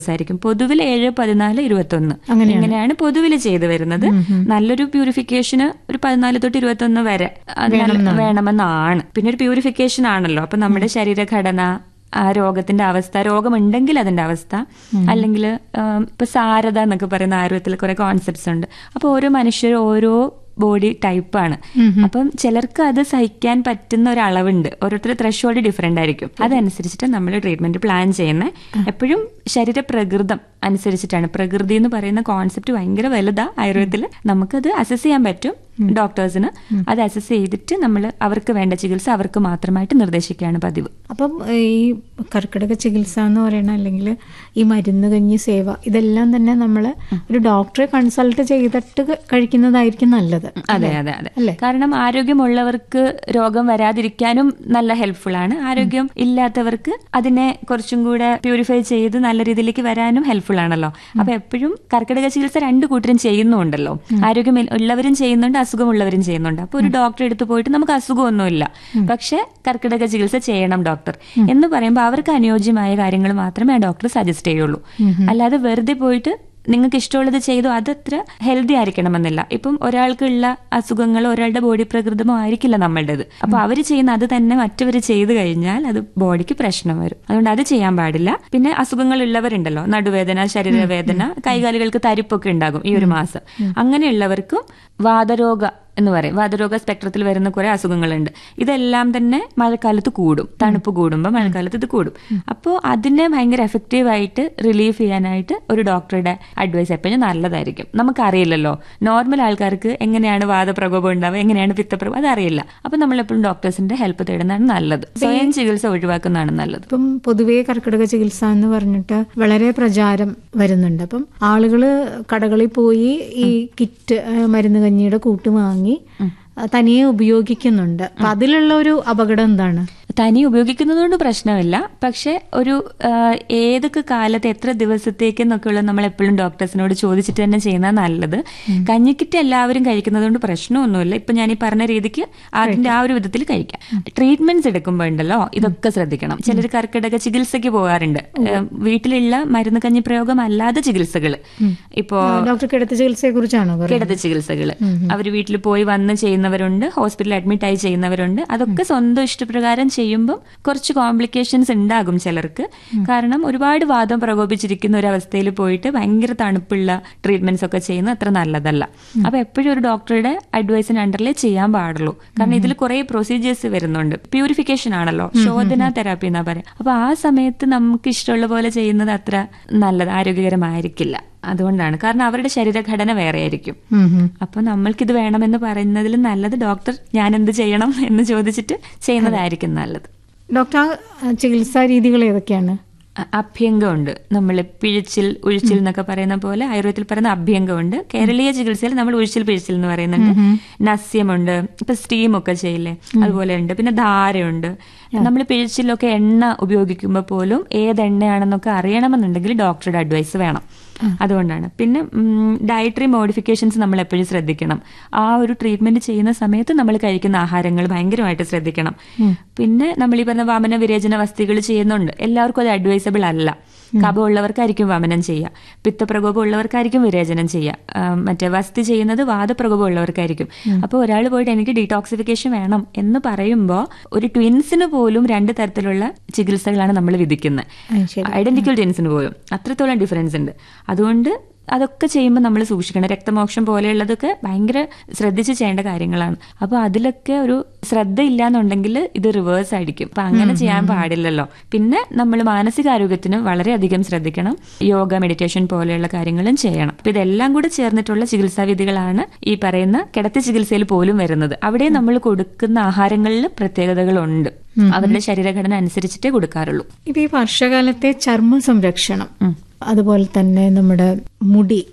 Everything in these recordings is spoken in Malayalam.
ആയിരിക്കും പൊതുവിൽ ഏഴ് പതിനാല് ഇരുപത്തൊന്ന് അങ്ങനെയാണ്. ഇങ്ങനെയാണ് പൊതുവിൽ ചെയ്തു വരുന്നത് നല്ലൊരു പ്യൂരിഫിക്കേഷന് ഒരു പതിനാല് തൊട്ട് ഇരുപത്തൊന്ന് വരെ അത് നല്ല- വേണമെന്നാണ് പിന്നെ ഒരു പ്യൂരിഫിക്കേഷൻ ആണല്ലോ അപ്പൊ നമ്മുടെ ശരീരഘടന ആ രോഗത്തിന്റെ അവസ്ഥ രോഗമുണ്ടെങ്കിൽ അതിന്റെ അവസ്ഥ അല്ലെങ്കിൽ ഇപ്പൊ സാരത എന്നൊക്കെ പറയുന്ന ആയുർവേദത്തിൽ കുറെ കോൺസെപ്റ്റ്സ് ഉണ്ട് അപ്പൊ ഓരോ മനുഷ്യരും ഓരോ ബോഡി ടൈപ്പാണ് അപ്പം ചിലർക്ക് അത് സഹിക്കാൻ പറ്റുന്ന ഒരു അളവുണ്ട് ഓരോരുത്തർ ത്രഷോൾഡ് ഡിഫറെന്റ് ആയിരിക്കും അതനുസരിച്ചിട്ട് നമ്മൾ ട്രീറ്റ്മെന്റ് പ്ലാൻ ചെയ്യുന്നത് എപ്പോഴും ശരീര പ്രകൃതം അനുസരിച്ചിട്ടാണ് പ്രകൃതി എന്ന് പറയുന്ന കോൺസെപ്റ്റ് ഭയങ്കര വലുതാ ആയുർവേദത്തിൽ നമുക്കത് അസസ് ചെയ്യാൻ പറ്റും ഡോക്ടേഴ്സിന് അത് അസസ് ചെയ്തിട്ട് നമ്മൾ അവർക്ക് വേണ്ട ചികിത്സ അവർക്ക് മാത്രമായിട്ട് നിർദ്ദേശിക്കുകയാണ് പതിവ് അപ്പം ഈ കർക്കിടക ചികിത്സ എന്ന് പറയുന്ന അല്ലെങ്കിൽ ഈ മരുന്ന് കഞ്ഞി സേവ ഇതെല്ലാം തന്നെ നമ്മൾ ഒരു ഡോക്ടറെ കൺസൾട്ട് ചെയ്തിട്ട് ക- കഴിക്കുന്നതായിരിക്കും നല്ലത് അതെ അതെ അതെ അല്ലേ? കാരണം ആരോഗ്യമുള്ളവർക്ക് രോഗം വരാതിരിക്കാനും നല്ല ഹെൽപ്ഫുൾ ആണ് ആരോഗ്യം ഇല്ലാത്തവർക്ക് അതിനെ കുറച്ചും കൂടെ പ്യൂരിഫൈ ചെയ്ത് നല്ല രീതിയിലേക്ക് വരാനും ഹെൽപ്ഫുൾ ആണല്ലോ അപ്പൊ എപ്പോഴും കർക്കിടക ചികിത്സ രണ്ടു കൂട്ടരും ചെയ്യുന്നുണ്ടല്ലോ ആരോഗ്യം ഇൽ- ഉള്ളവരും ചെയ്യുന്നുണ്ട് അസുഖമുള്ളവരും ചെയ്യുന്നുണ്ട് അപ്പൊ ഒരു ഡോക്ടറെ അടുത്ത് പോയിട്ട് നമുക്ക് അസുഖമൊന്നുമില്ല പക്ഷെ കർക്കിടക ചികിത്സ ചെയ്യണം ഡോക്ടർ എന്ന് പറയുമ്പോൾ അവർക്ക് അനുയോജ്യമായ കാര്യങ്ങൾ മാത്രമേ ആ ഡോക്ടർ സജസ്റ്റ് ചെയ്യുള്ളൂ അല്ലാതെ വെറുതെ പോയിട്ട് നിങ്ങൾക്ക് ഇഷ്ടമുള്ളത് ചെയ്തു അതത്ര ഹെൽത്തി ആയിരിക്കണമെന്നില്ല ഇപ്പം ഒരാൾക്കുള്ള അസുഖങ്ങൾ ഒരാളുടെ ബോഡി പ്രകൃതമോ ആയിരിക്കില്ല നമ്മളുടേത് അപ്പൊ അവർ ചെയ്യുന്ന അത് തന്നെ മറ്റവർ ചെയ്തു കഴിഞ്ഞാൽ അത് ബോഡിക്ക് പ്രശ്നം വരും അതുകൊണ്ട് അത് ചെയ്യാൻ പാടില്ല പിന്നെ അസുഖങ്ങൾ ഉള്ളവരുണ്ടല്ലോ നടുവേദന ശരീരവേദന കൈകാലുകൾക്ക് തരിപ്പൊക്കെ ഉണ്ടാകും ഈ ഒരു മാസം അങ്ങനെയുള്ളവർക്കും വാതരോഗ എന്ന് പറയും വാതരോഗ സ്പെക്ട്രത്തിൽ വരുന്ന കുറെ അസുഖങ്ങളുണ്ട് ഇതെല്ലാം തന്നെ മഴക്കാലത്ത് കൂടും തണുപ്പ് കൂടുമ്പോൾ മഴക്കാലത്ത് ഇത് കൂടും അപ്പോൾ അതിനെ ഭയങ്കര എഫക്റ്റീവ് ആയിട്ട് റിലീഫ് ചെയ്യാനായിട്ട് ഒരു ഡോക്ടറുടെ അഡ്വൈസ് എപ്പോഴും നല്ലതായിരിക്കും നമുക്കറിയില്ലല്ലോ നോർമൽ ആൾക്കാർക്ക് എങ്ങനെയാണ് വാദപ്രകോപം ഉണ്ടാവുക എങ്ങനെയാണ് പിത്തപ്രകോപം അതറിയില്ല അപ്പൊ നമ്മൾ എപ്പോഴും ഡോക്ടേഴ്സിന്റെ ഹെൽപ്പ് തേടുന്നതാണ് നല്ലത് സ്വയം ചികിത്സ ഒഴിവാക്കുന്നതാണ് നല്ലത് ഇപ്പം പൊതുവേ കർക്കിടക ചികിത്സ എന്ന് പറഞ്ഞിട്ട് വളരെ പ്രചാരം വരുന്നുണ്ട് അപ്പം ആളുകള് കടകളിൽ പോയി ഈ കിറ്റ് ആ, മരുന്ന് കഞ്ഞിയുടെ കൂട്ട് വാങ്ങി ആ, തനിയെ ഉപയോഗിക്കുന്നുണ്ട് അപ്പൊ അതിലുള്ള ഒരു അപകടം എന്താണ് തനി ഉപയോഗിക്കുന്നതുകൊണ്ട് പ്രശ്നമില്ല പക്ഷെ ഒരു ആ, ഏതൊക്കെ കാലത്ത് എത്ര ദിവസത്തേക്കെന്നൊക്കെയുള്ള നമ്മൾ എപ്പോഴും ഡോക്ടേഴ്സിനോട് ചോദിച്ചിട്ട് തന്നെ ചെയ്യുന്നത് നല്ലത് കഞ്ഞിക്കിറ്റ് എല്ലാവരും കഴിക്കുന്നതുകൊണ്ട് പ്രശ്നമൊന്നുമില്ല ഇപ്പൊ ഞാൻ ഈ പറഞ്ഞ രീതിക്ക് അതിന്റെ ആ ഒരു വിധത്തിൽ കഴിക്കാം ട്രീറ്റ്മെന്റ്സ് എടുക്കുമ്പോൾ ഉണ്ടല്ലോ ഇതൊക്കെ ശ്രദ്ധിക്കണം ചിലർ കർക്കിടക ചികിത്സയ്ക്ക് പോകാറുണ്ട് ആ, വീട്ടിലുള്ള മരുന്ന് കഞ്ഞി പ്രയോഗം അല്ലാതെ ചികിത്സകൾ ഇപ്പോ ഡോക്ടർ കിടത്ത ചികിത്സയെ കുറിച്ചാണോ പറയുന്നത് കിടത്ത ചികിത്സകൾ അവർ വീട്ടിൽ പോയി വന്ന് ചെയ്യുന്നവരുണ്ട് ഹോസ്പിറ്റലിൽ അഡ്മിറ്റ് ആയി ചെയ്യുന്നവരുണ്ട് അതൊക്കെ സ്വന്തം ഇഷ്ടപ്രകാരം ചെയ്യുമ്പോൾ കുറച്ച് കോംപ്ലിക്കേഷൻസ് ഉണ്ടാകും ചിലർക്ക് കാരണം ഒരുപാട് വാദം പ്രകോപിച്ചിരിക്കുന്ന ഒരു അവസ്ഥയിൽ പോയിട്ട് ഭയങ്കര തണുപ്പുള്ള ട്രീറ്റ്മെന്റ്സ് ഒക്കെ ചെയ്യുന്നത് അത്ര നല്ലതല്ല അപ്പൊ എപ്പോഴും ഒരു ഡോക്ടറുടെ അഡ്വൈസിന് അണ്ടറിലേ ചെയ്യാൻ പാടുള്ളൂ കാരണം ഇതിൽ കുറെ പ്രൊസീജിയേഴ്സ് വരുന്നുണ്ട് പ്യൂരിഫിക്കേഷൻ ആണല്ലോ ശോധന തെറാപ്പി എന്നാ പറയാം അപ്പൊ ആ സമയത്ത് നമുക്ക് ഇഷ്ടമുള്ള പോലെ ചെയ്യുന്നത് അത്ര നല്ലത് ആരോഗ്യകരമായിരിക്കില്ല അതുകൊണ്ടാണ് കാരണം അവരുടെ ശരീരഘടന വേറെ ആയിരിക്കും ഉം ഉം. അപ്പൊ നമ്മൾക്കിത് വേണമെന്ന് പറയുന്നതിൽ നല്ലത് ഡോക്ടർ ഞാൻ എന്ത് ചെയ്യണം എന്ന് ചോദിച്ചിട്ട് ചെയ്യുന്നതായിരിക്കും നല്ലത് ഡോക്ടർ ആ ചികിത്സാ രീതികൾ ഏതൊക്കെയാണ് അ- അഭ്യംഗമുണ്ട് നമ്മൾ പിഴിച്ചിൽ ഉഴിച്ചിൽ എന്നൊക്കെ പറയുന്ന പോലെ ആയുർവേദത്തിൽ പറയുന്ന അഭ്യംഗമുണ്ട് കേരളീയ ചികിത്സയിൽ നമ്മൾ ഉഴിച്ചിൽ പിഴിച്ചിൽ എന്ന് പറയുന്നുണ്ട് നസ്യമുണ്ട് ഇപ്പൊ സ്റ്റീം ഒക്കെ ചെയ്യില്ലേ അതുപോലെ ഉണ്ട് പിന്നെ ധാരയുണ്ട് നമ്മൾ പിഴിച്ചിലൊക്കെ എണ്ണ ഉപയോഗിക്കുമ്പോൾ പോലും ഏത് എണ്ണയാണെന്നൊക്കെ അറിയണമെന്നുണ്ടെങ്കിൽ ഡോക്ടറുടെ അഡ്വൈസ് വേണം അതുകൊണ്ടാണ് പിന്നെ ഡയറ്ററി മോഡിഫിക്കേഷൻസ് നമ്മൾ എപ്പോഴും ശ്രദ്ധിക്കണം ആ ഒരു ട്രീറ്റ്മെന്റ് ചെയ്യുന്ന സമയത്ത് നമ്മൾ കഴിക്കുന്ന ആഹാരങ്ങൾ ഭയങ്കരമായിട്ട് ശ്രദ്ധിക്കണം പിന്നെ നമ്മൾ ഈ പറഞ്ഞ വാമന വിരേചന വസ്തുക്കൾ ചെയ്യുന്നുണ്ട് എല്ലാവർക്കും അത് അഡ്വൈസബിൾ അല്ല കഫം ഉള്ളവർക്കായിരിക്കും വമനം ചെയ്യുക പിത്തപ്രകോപം ഉള്ളവർക്കായിരിക്കും വിരേചനം ചെയ്യുക ആ, മറ്റേ വസ്തി ചെയ്യുന്നത് വാദപ്രകോപം ഉള്ളവർക്കായിരിക്കും അപ്പോൾ ഒരാൾ പോയിട്ട് എനിക്ക് ഡീടോക്സിഫിക്കേഷൻ വേണം എന്ന് പറയുമ്പോൾ ഒരു ട്വിൻസിന് പോലും രണ്ട് തരത്തിലുള്ള ചികിത്സകളാണ് നമ്മൾ വിധിക്കുന്നത് ആ, ശരി ഐഡന്റിക്കൽ ട്വിൻസിന് പോലും അത്രത്തോളം ഡിഫറൻസ് ഉണ്ട് അതുകൊണ്ട് അതൊക്കെ ചെയ്യുമ്പോൾ നമ്മൾ സൂക്ഷിക്കണം രക്തമോക്ഷം പോലെയുള്ളതൊക്കെ ഭയങ്കര ശ്രദ്ധിച്ച് ചെയ്യേണ്ട കാര്യങ്ങളാണ് അപ്പൊ അതിലൊക്കെ ഒരു ശ്രദ്ധ ഇല്ലാന്നുണ്ടെങ്കിൽ ഇത് റിവേഴ്സ് ആയിരിക്കും അപ്പൊ അങ്ങനെ ചെയ്യാൻ പാടില്ലല്ലോ പിന്നെ നമ്മൾ മാനസികാരോഗ്യത്തിന് വളരെയധികം ശ്രദ്ധിക്കണം യോഗ മെഡിറ്റേഷൻ പോലെയുള്ള കാര്യങ്ങളും ചെയ്യണം അപ്പൊ ഇതെല്ലാം കൂടെ ചേർന്നിട്ടുള്ള ചികിത്സാ വിധികളാണ് ഈ പറയുന്ന കിടത്തി ചികിത്സയിൽ പോലും വരുന്നത് അവിടെ നമ്മൾ കൊടുക്കുന്ന ആഹാരങ്ങളിൽ പ്രത്യേകതകളുണ്ട് അവരുടെ ശരീരഘടന അനുസരിച്ചിട്ടേ കൊടുക്കാറുള്ളൂ ഇപ്പൊ ഈ വർഷകാലത്തെ ചർമ്മ സംരക്ഷണം അതുപോലെ തന്നെ നമ്മുടെ മുടി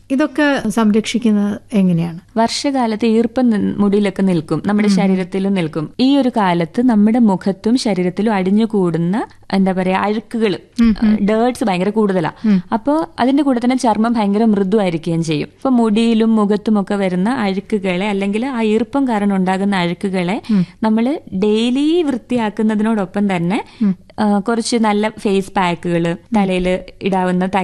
ഇതൊക്കെ സംരക്ഷിക്കുന്നത് എങ്ങനെയാണ് വർഷകാലത്ത് ഈർപ്പം നി- മുടിയിലൊക്കെ നിൽക്കും നമ്മുടെ ശരീരത്തിലും നിൽക്കും ഈ ഒരു കാലത്ത് നമ്മുടെ മുഖത്തും ശരീരത്തിലും അടിഞ്ഞുകൂടുന്ന എന്താ പറയാ അഴുക്കുകൾ ഡേർട്സ് ഭയങ്കര കൂടുതലാ അപ്പോൾ അതിന്റെ കൂടെ തന്നെ ചർമ്മം ഭയങ്കര മൃദുവായിരിക്കുകയും ചെയ്യും ഇപ്പൊ മുടിയിലും മുഖത്തും ഒക്കെ വരുന്ന അഴുക്കുകളെ അല്ലെങ്കിൽ ആ ഈർപ്പം കാരണം ഉണ്ടാകുന്ന അഴുക്കുകളെ നമ്മൾ ഡെയിലി വൃത്തിയാക്കുന്നതിനോടൊപ്പം തന്നെ ആ, കുറച്ച് നല്ല ഫേസ് പാക്കുകൾ തലയിൽ ഇടാവുന്ന